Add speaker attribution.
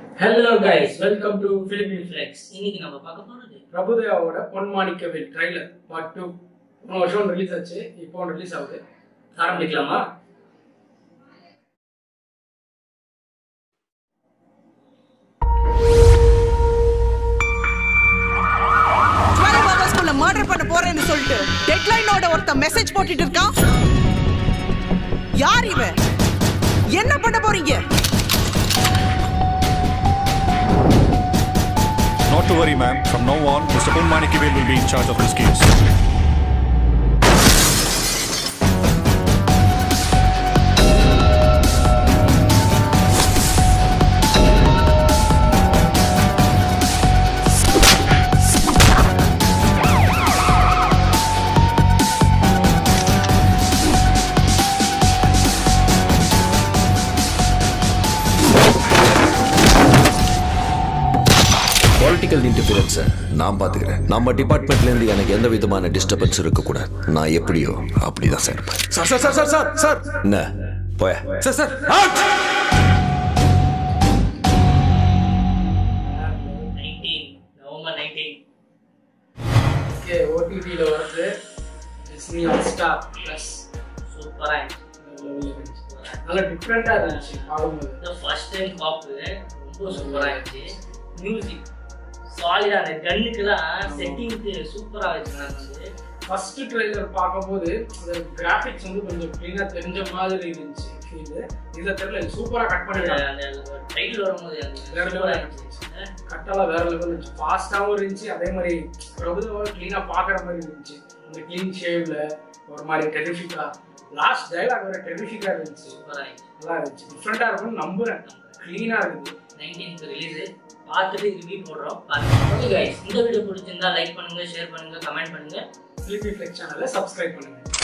Speaker 1: Hello guys welcome to film
Speaker 2: flex இன்னைக்கு நம்ம பார்க்க போறது
Speaker 1: பிரபுதேவாவோட பொன்மாணிக்கவில் ட்ரைலர் பார்ட் டூ போன வருஷம் ரிலீஸ் ஆச்சு இப்போ ரிலீஸ் ஆகுது
Speaker 2: ஆரம்பிக்கலாமா
Speaker 3: டுவெல் ஹவர்ஸ்க்குள்ள மர்டர் பண்ண போறேன்னு சொல்லிட்டு டெட்லைனோட ஒருத்தன் மெசேஜ் போட்டுட்டு இருக்கான் யார் இவன் என்ன பண்ண போறீங்க
Speaker 4: Not to worry, ma'am. From now on, Mr. Ponmanikivil will be in charge of this case.
Speaker 5: Political இன்டர்ஃபியரன்ஸை நான் பார்த்துக்கிறேன் நம்ம டிபார்ட்மெண்ட்லேருந்து எனக்கு எந்த விதமான டிஸ்டர்பன்ஸ் இருக்கக்கூடாது நான் எப்படியோ அப்படிதான் சார் இருப்பேன்
Speaker 6: sir sir sir sir sir sir
Speaker 5: என்ன போய
Speaker 6: sir sir out
Speaker 2: nineteen November nineteen
Speaker 1: okay ஓடிடியில் வருது டிஸ்னி ஹாட்ஸ்டார் ப்ளஸ்
Speaker 2: சூப்பரா
Speaker 1: நல்லா டிஃப்ரெண்ட்டாக இருந்துச்சு பார்க்கும்போது
Speaker 2: இந்த ஃபர்ஸ்ட் டைம் பாப்பு ரொம்ப சூப்பரா இருந்துச்சு மியூசிக் சாலிடா அந்த கண்ணுக்குலாம் செட்டிங்க்கு சூப்பரா வச்சிருந்தாங்க வந்து
Speaker 1: ஃபர்ஸ்ட் ட்ரெய்லர் பார்க்கும்போது அந்த கிராஃபிக்ஸ் வந்து கொஞ்சம் க்ளீனாக தெரிஞ்ச மாதிரி இருந்துச்சு ஃபீல் இதில் தெரியல சூப்பராக கட்
Speaker 2: அந்த
Speaker 1: பண்ணிருக்காங்க
Speaker 2: அந்த டைட்டில் வரும்போது அந்த
Speaker 1: வேற
Speaker 2: சூப்பரா
Speaker 1: level
Speaker 2: இருந்துச்சு
Speaker 1: கட்டெல்லாம் வேற லெவல் இருந்துச்சு ஃபாஸ்ட்டாகவும் இருந்துச்சு அதே மாதிரி பிரபுதேவாவை க்ளீனாக பார்க்குற மாதிரி இருந்துச்சு அந்த க்ளீன் ஷேவ்ல ஒரு மாதிரி டெரிஃபிக்காக லாஸ்ட் டைலாக் வேற டெரிஃபிக்காக இருந்துச்சு
Speaker 2: சூப்பரா இருந்துச்சு
Speaker 1: நல்லா இருந்துச்சு டிஃப்ரெண்ட்டாக இருக்கும்னு நம்புறேன் க்ளீனாக இருக்குது
Speaker 2: நைன்டீன்த் ரிலீஸ் பார்த்துட்டு ரிவ்யூ போடுறோம் பாருங்க ஓகே கைஸ் இந்த வீடியோ பிடிச்சிருந்தா லைக் பண்ணுங்க ஷேர் பண்ணுங்க கமெண்ட் பண்ணுங்க
Speaker 1: ஃபிலிப்பி ஃபிளெக்ஸ் சேனலை சப்ஸ்கிரைப் பண்ணுங்க